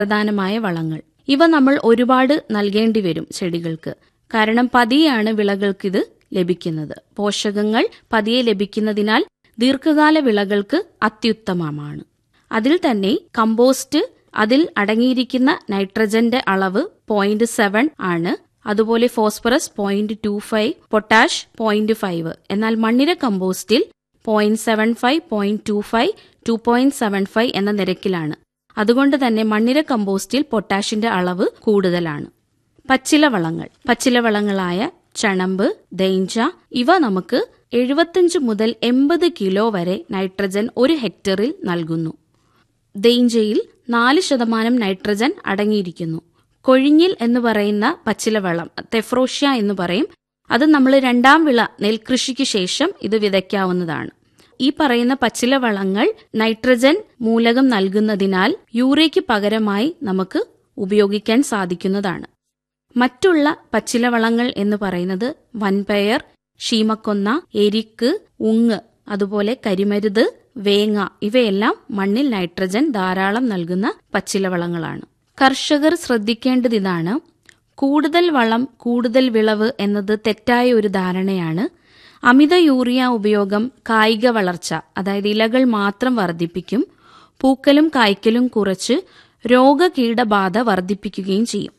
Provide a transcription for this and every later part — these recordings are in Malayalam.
പ്രധാനമായ വളങ്ങൾ ഇവ നമ്മൾ ഒരുപാട് നൽകേണ്ടി വരും ചെടികൾക്ക് കാരണം പതിയാണ് വിളകൾക്ക് ഇത് ലഭിക്കുന്നത് പോഷകങ്ങൾ പതിയെ ലഭിക്കുന്നതിനാൽ ദീർഘകാല വിളകൾക്ക് അത്യുത്തമമാണ് അതിൽ തന്നെ കമ്പോസ്റ്റ് അതിൽ അടങ്ങിയിരിക്കുന്ന നൈട്രജന്റെ അളവ് പോയിന്റ് സെവൻ ആണ് അതുപോലെ phosphorus point two five potash point five എന്നാൽ മണ്ണിര കമ്പോസ്റ്റിൽ point seven five point two five two point seven five എന്ന നിരക്കിലാണ് അതുകൊണ്ട് തന്നെ മണ്ണിര കമ്പോസ്റ്റിൽ പൊട്ടാഷിന്റെ അളവ് കൂടുതലാണ് പച്ചില വളങ്ങൾ പച്ചില വളങ്ങളായ ചണമ്പ് ദൈഞ്ച ഇവ നമുക്ക് എഴുപത്തിയഞ്ച് മുതൽ എൺപത് കിലോ വരെ നൈട്രജൻ ഒരു ഹെക്ടറിൽ നൽകുന്നു ദൈഞ്ചയിൽ നാല് ശതമാനം നൈട്രജൻ അടങ്ങിയിരിക്കുന്നു കൊഴിഞ്ഞിൽ എന്ന് പറയുന്ന പച്ചിലവളം തെഫ്രോഷ്യ എന്ന് പറയും അത് നമ്മൾ രണ്ടാം വിള നെൽകൃഷിക്ക് ശേഷം ഇത് വിതയ്ക്കാവുന്നതാണ് ഈ പറയുന്ന പച്ചിലവളങ്ങൾ നൈട്രജൻ മൂലകം നൽകുന്നതിനാൽ യൂറിയയ്ക്ക് പകരമായി നമുക്ക് ഉപയോഗിക്കാൻ സാധിക്കുന്നതാണ് മറ്റുള്ള പച്ചിലവളങ്ങൾ എന്ന് പറയുന്നത് വൻപയർ ഷീമക്കൊന്ന എരിക്ക് ഉങ്ങ് അതുപോലെ കരിമരുത് വേങ്ങ ഇവയെല്ലാം മണ്ണിൽ നൈട്രജൻ ധാരാളം നൽകുന്ന പച്ചിലവളങ്ങളാണ് കർഷകർ ശ്രദ്ധിക്കേണ്ടത് ഇതാണ് കൂടുതൽ വളം കൂടുതൽ വിളവ് എന്നത് തെറ്റായ ഒരു ധാരണയാണ് അമിത യൂറിയ ഉപയോഗം കായിക വളർച്ച അതായത് ഇലകൾ മാത്രം വർദ്ധിപ്പിക്കും പൂക്കലും കായ്ക്കലും കുറച്ച് രോഗകീടബാധ വർദ്ധിപ്പിക്കുകയും ചെയ്യും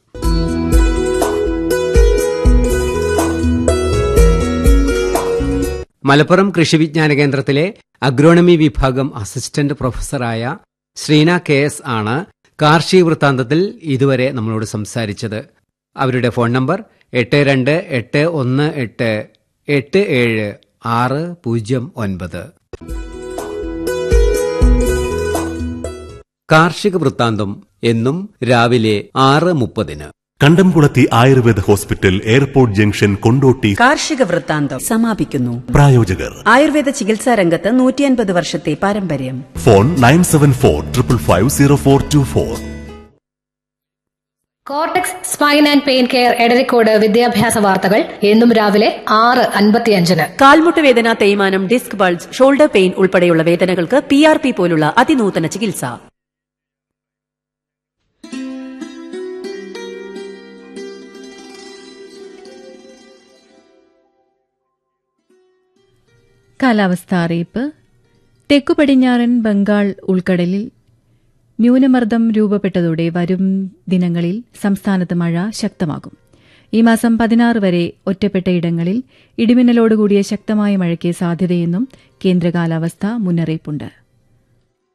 മലപ്പുറം കൃഷി വിജ്ഞാന കേന്ദ്രത്തിലെ അഗ്രോണമി വിഭാഗം അസിസ്റ്റന്റ് പ്രൊഫസറായ ശ്രീന കെ എസ് ആണ് കാർഷിക വൃത്താന്തത്തിൽ ഇതുവരെ നമ്മളോട് സംസാരിച്ചത് അവരുടെ ഫോൺ നമ്പർ എട്ട് രണ്ട് എട്ട് ഒന്ന് എട്ട് എട്ട് ഏഴ് ആറ് പൂജ്യം ഒൻപത് കാർഷിക വൃത്താന്തം എന്നും രാവിലെ ആറ് മുപ്പതിന് Kandamkulathi Ayurveda hospital airport junction Kondotty കാർഷിക വൃത്താന്തം സമാപിക്കുന്നു പ്രായോജകർ ആയുർവേദ ചികിത്സാ രംഗത്ത് നൂറ്റിയൻപത് വർഷത്തെ പാരമ്പര്യം phone nine seven four triple five zero four two four Cortex spine and pain care Edarikode വിദ്യാഭ്യാസ വാർത്തകൾ എന്നും രാവിലെ ആറ് അൻപത്തിയഞ്ചിന് കാൽമുട്ട് വേദന തേയ്മാനം ഡിസ്ക് ബൾജ് ഷോൾഡർ പെയിൻ ഉൾപ്പെടെയുള്ള വേദനകൾക്ക് പി ആർ പി പോലുള്ള അതിനൂതന ചികിത്സ കാലാവസ്ഥാ അറിയിപ്പ് തെക്കു പടിഞ്ഞാറൻ ബംഗാൾ ഉൾക്കടലിൽ ന്യൂനമർദ്ദം രൂപപ്പെട്ടതോടെ വരും ദിനങ്ങളിൽ സംസ്ഥാനത്ത് മഴ ശക്തമാകും ഈ മാസം പതിനാറ് വരെ ഒറ്റപ്പെട്ട ഇടങ്ങളിൽ ഇടിമിന്നലോടുകൂടിയ ശക്തമായ മഴയ്ക്ക് സാധ്യതയെന്നും കേന്ദ്ര കാലാവസ്ഥാ മുന്നറിയിപ്പുണ്ട്